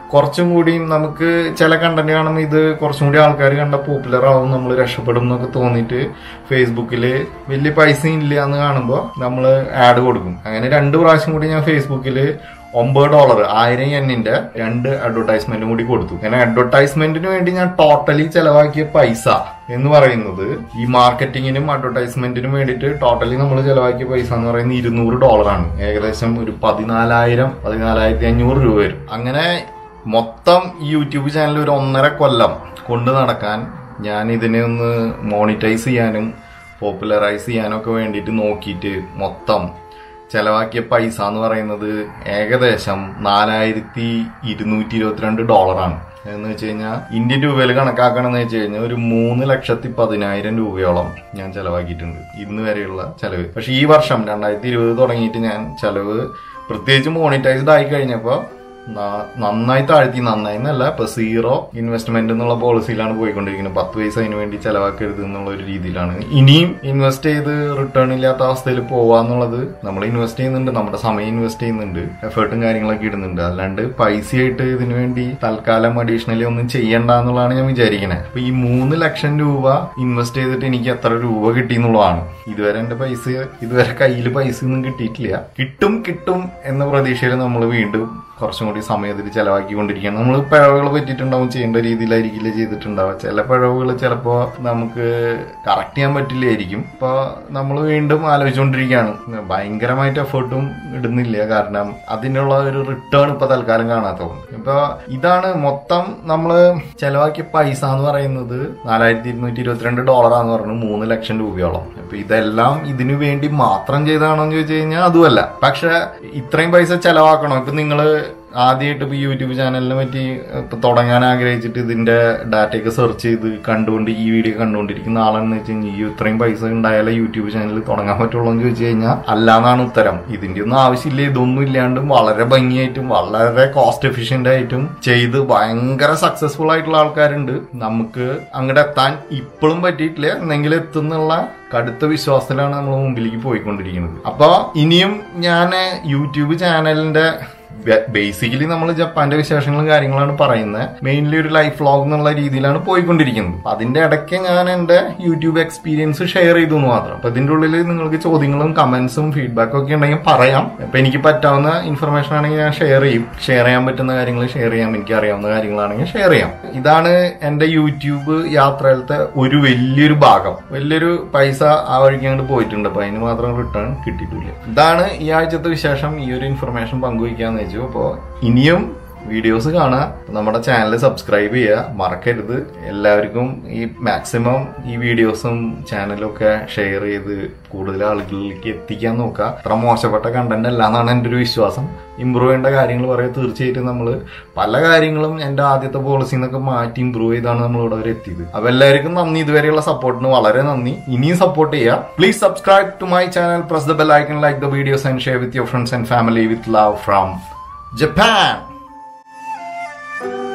S1: കുറച്ചും കൂടി നമുക്ക് ചില കണ്ടന്റ് കാണുമ്പോൾ ഇത് കുറച്ചും കൂടി ആൾക്കാർ കണ്ട പോപ്പുലർ ആവും നമ്മൾ രക്ഷപ്പെടും എന്നൊക്കെ തോന്നിയിട്ട് ഫേസ്ബുക്കിൽ വലിയ പൈസ ഇല്ല എന്ന് കാണുമ്പോൾ നമ്മൾ ആഡ് കൊടുക്കും അങ്ങനെ രണ്ട് പ്രാവശ്യം കൂടി ഞാൻ ഫേസ്ബുക്കിൽ ഒമ്പത് ഡോളർ ആയിരം എന്നിന്റെ രണ്ട് അഡ്വർടൈസ്മെന്റും കൂടി കൊടുത്തു അങ്ങനെ അഡ്വർടൈസ്മെന്റിന് വേണ്ടി ഞാൻ ടോട്ടലി ചെലവാക്കിയ പൈസ എന്ന് പറയുന്നത് ഈ മാർക്കറ്റിങ്ങിനും അഡ്വർടൈസ്മെന്റിനും വേണ്ടിയിട്ട് ടോട്ടലി നമ്മൾ ചെലവാക്കിയ പൈസ എന്ന് പറയുന്നത് ഇരുന്നൂറ് ഡോളറാണ് ഏകദേശം ഒരു പതിനാലായിരം പതിനാലായിരത്തി അഞ്ഞൂറ് രൂപ വരും അങ്ങനെ മൊത്തം ഈ യൂട്യൂബ് ചാനൽ ഒരു ഒന്നര കൊല്ലം കൊണ്ടു നടക്കാൻ ഞാൻ ഇതിനെ ഒന്ന് മോണിറ്റൈസ് ചെയ്യാനും പോപ്പുലറൈസ് ചെയ്യാനും ഒക്കെ വേണ്ടിയിട്ട് നോക്കിയിട്ട് മൊത്തം ചെലവാക്കിയ പൈസ എന്ന് പറയുന്നത് ഏകദേശം നാലായിരത്തി ഇരുന്നൂറ്റി ഇരുപത്തിരണ്ട് ഡോളറാണ് എന്ന് വെച്ച് കഴിഞ്ഞാൽ ഇന്ത്യൻ രൂപയിൽ കണക്കാക്കണമെന്ന് വെച്ച് കഴിഞ്ഞാൽ ഒരു മൂന്ന് ലക്ഷത്തി പതിനായിരം രൂപയോളം ഞാൻ ചെലവാക്കിയിട്ടുണ്ട് ഇന്ന് വരെയുള്ള ചെലവ് പക്ഷെ ഈ വർഷം രണ്ടായിരത്തി ഇരുപത് തുടങ്ങിയിട്ട് ഞാൻ ചെലവ് പ്രത്യേകിച്ച് മോണിറ്റൈസ്ഡ് ആയി കഴിഞ്ഞപ്പോൾ ന- നന്നായി താഴ്ത്തി നന്നായി എന്നല്ല ഇപ്പൊ സീറോ ഇൻവെസ്റ്റ്മെന്റ് എന്നുള്ള പോളിസിയിലാണ് പോയിക്കൊണ്ടിരിക്കുന്നത് പത്ത് പൈസ അതിന് വേണ്ടി ചെലവാക്കരുത് എന്നുള്ള ഒരു രീതിയിലാണ് ഇനിയും ഇൻവെസ്റ്റ് ചെയ്ത് റിട്ടേൺ ഇല്ലാത്ത അവസ്ഥയിൽ പോവാന്നുള്ളത് നമ്മൾ ഇൻവെസ്റ്റ് ചെയ്യുന്നുണ്ട് നമ്മുടെ സമയം ഇൻവെസ്റ്റ് ചെയ്യുന്നുണ്ട് എഫേർട്ടും കാര്യങ്ങളൊക്കെ ഇടുന്നുണ്ട് അല്ലാണ്ട് പൈസയായിട്ട് ഇതിനു വേണ്ടി തൽക്കാലം അഡീഷണലി ഒന്നും ചെയ്യണ്ട എന്നുള്ളതാണ് ഞാൻ വിചാരിക്കുന്നത് അപ്പൊ ഈ മൂന്ന് ലക്ഷം രൂപ ഇൻവെസ്റ്റ് ചെയ്തിട്ട് എനിക്ക് എത്ര രൂപ കിട്ടി എന്നുള്ളതാണ് ഇതുവരെ എന്റെ പൈസ ഇതുവരെ കയ്യിൽ പൈസ ഒന്നും കിട്ടിയിട്ടില്ല കിട്ടും കിട്ടും എന്ന പ്രതീക്ഷയിൽ നമ്മൾ വീണ്ടും കുറച്ചും കൂടി സമയത്തിൽ ചെലവാക്കിക്കൊണ്ടിരിക്കുകയാണ് നമ്മൾ പിഴവുകൾ പറ്റിയിട്ടുണ്ടാവും ചെയ്യേണ്ട രീതിയിലായിരിക്കില്ല ചെയ്തിട്ടുണ്ടാവുക ചില പിഴവുകൾ ചിലപ്പോൾ നമുക്ക് കറക്റ്റ് ചെയ്യാൻ പറ്റില്ലായിരിക്കും ഇപ്പോൾ നമ്മൾ വീണ്ടും ആലോചിച്ചുകൊണ്ടിരിക്കുകയാണ് ഭയങ്കരമായിട്ട് എഫേർട്ടും ഇടുന്നില്ല കാരണം അതിനുള്ള ഒരു റിട്ടേൺ ഇപ്പൊ തൽക്കാലം കാണാത്തത് ഇപ്പൊ ഇതാണ് മൊത്തം നമ്മൾ ചെലവാക്കിയ പൈസ എന്ന് പറയുന്നത് നാലായിരത്തി ഇരുന്നൂറ്റി ഇരുപത്തിരണ്ട് ഡോളറാന്ന് പറഞ്ഞു മൂന്ന് ലക്ഷം രൂപയോളം അപ്പൊ ഇതെല്ലാം ഇതിനു വേണ്ടി മാത്രം ചെയ്താണോ എന്ന് ചോദിച്ചു കഴിഞ്ഞാൽ അതുമല്ല പക്ഷെ ഇത്രയും പൈസ ചെലവാക്കണോ ഇപ്പൊ നിങ്ങള് ആദ്യമായിട്ട് ഇപ്പൊ യൂട്യൂബ് ചാനലിനെ പറ്റി ഇപ്പൊ തുടങ്ങാൻ ആഗ്രഹിച്ചിട്ട് ഇതിന്റെ ഡാറ്റയൊക്കെ സെർച്ച് ചെയ്ത് കണ്ടുകൊണ്ട് ഈ വീഡിയോ കണ്ടുകൊണ്ടിരിക്കുന്ന ആളെന്ന് വെച്ച് കഴിഞ്ഞാൽ ഈ ഇത്രയും പൈസ ഉണ്ടായാലേ യൂട്യൂബ് ചാനൽ തുടങ്ങാൻ പറ്റുള്ളൂ എന്ന് ചോദിച്ചു കഴിഞ്ഞാൽ അല്ലാന്നാണ് ഉത്തരം ഇതിന്റെ ഒന്നും ആവശ്യമില്ല ഇതൊന്നും ഇല്ലാണ്ടും വളരെ ഭംഗിയായിട്ടും വളരെ കോസ്റ്റ് എഫിഷ്യന്റ് ആയിട്ടും ചെയ്ത് ഭയങ്കര സക്സസ്ഫുൾ ആയിട്ടുള്ള ആൾക്കാരുണ്ട് നമുക്ക് അങ്ങോട്ട് എത്താൻ ഇപ്പോഴും പറ്റിയിട്ടില്ല എന്നെങ്കിലും എത്തുന്നുള്ള കടുത്ത വിശ്വാസത്തിലാണ് നമ്മൾ മുമ്പിലേക്ക് പോയിക്കൊണ്ടിരിക്കുന്നത് അപ്പൊ ഇനിയും ഞാൻ യൂട്യൂബ് ചാനലിന്റെ ബേസിക്കലി നമ്മൾ ജപ്പാന്റെ വിശേഷങ്ങളും കാര്യങ്ങളാണ് പറയുന്നത് മെയിൻലി ഒരു ലൈഫ് വ്ളോഗ് എന്നുള്ള രീതിയിലാണ് പോയിക്കൊണ്ടിരിക്കുന്നത് അപ്പൊ അതിന്റെ ഇടയ്ക്ക് ഞാൻ എന്റെ യൂട്യൂബ് എക്സ്പീരിയൻസ് ഷെയർ ചെയ്തു എന്ന് മാത്രം അപ്പൊ ഇതിന്റെ ഉള്ളിൽ നിങ്ങൾക്ക് ചോദ്യങ്ങളും കമന്റ്സും ഫീഡ്ബാക്കും ഒക്കെ ഉണ്ടെങ്കിൽ പറയാം അപ്പൊ എനിക്ക് പറ്റാവുന്ന ഇൻഫർമേഷൻ ആണെങ്കിൽ ഞാൻ ഷെയർ ചെയ്യും ഷെയർ ചെയ്യാൻ പറ്റുന്ന കാര്യങ്ങൾ ഷെയർ ചെയ്യാം എനിക്ക് അറിയാവുന്ന കാര്യങ്ങളാണെങ്കിൽ ഷെയർ ചെയ്യാം ഇതാണ് എന്റെ യൂട്യൂബ് യാത്രയിലത്തെ ഒരു വലിയൊരു ഭാഗം വലിയൊരു പൈസ ആ വഴിക്ക് അങ്ങോട്ട് പോയിട്ടുണ്ട് അപ്പൊ അതിന് മാത്രം റിട്ടേൺ കിട്ടിയിട്ടില്ല ഇതാണ് ഈ ആഴ്ചത്തെ വിശേഷം ഈ ഒരു ഇൻഫർമേഷൻ പങ്കുവയ്ക്കാന്ന് വെച്ചു അപ്പോ ഇനിയും വീഡിയോസ് കാണുക നമ്മുടെ ചാനൽ സബ്സ്ക്രൈബ് ചെയ്യുക മറക്കരുത് എല്ലാവർക്കും ഈ മാക്സിമം ഈ വീഡിയോസും ചാനലും ഒക്കെ ഷെയർ ചെയ്ത് കൂടുതൽ ആളുകളിലേക്ക് എത്തിക്കാൻ നോക്കുക അത്ര മോശപ്പെട്ട കണ്ടന്റ് അല്ല എന്നാണ് എൻ്റെ ഒരു വിശ്വാസം ഇമ്പ്രൂവ് ചെയ്യേണ്ട കാര്യങ്ങൾ പറയാം തീർച്ചയായിട്ടും നമ്മൾ പല കാര്യങ്ങളും എൻ്റെ ആദ്യത്തെ പോളിസി എന്നൊക്കെ മാറ്റി ഇമ്പ്രൂവ് ചെയ്താണ് നമ്മൾ ഇവിടെ വരെ എത്തിയത് അപ്പൊ എല്ലാവർക്കും നന്ദി ഇതുവരെയുള്ള സപ്പോർട്ടിന് വളരെ നന്ദി ഇനിയും സപ്പോർട്ട് ചെയ്യുക please subscribe to my channel press the bell icon like the videos and share with your friends and family with love from Japan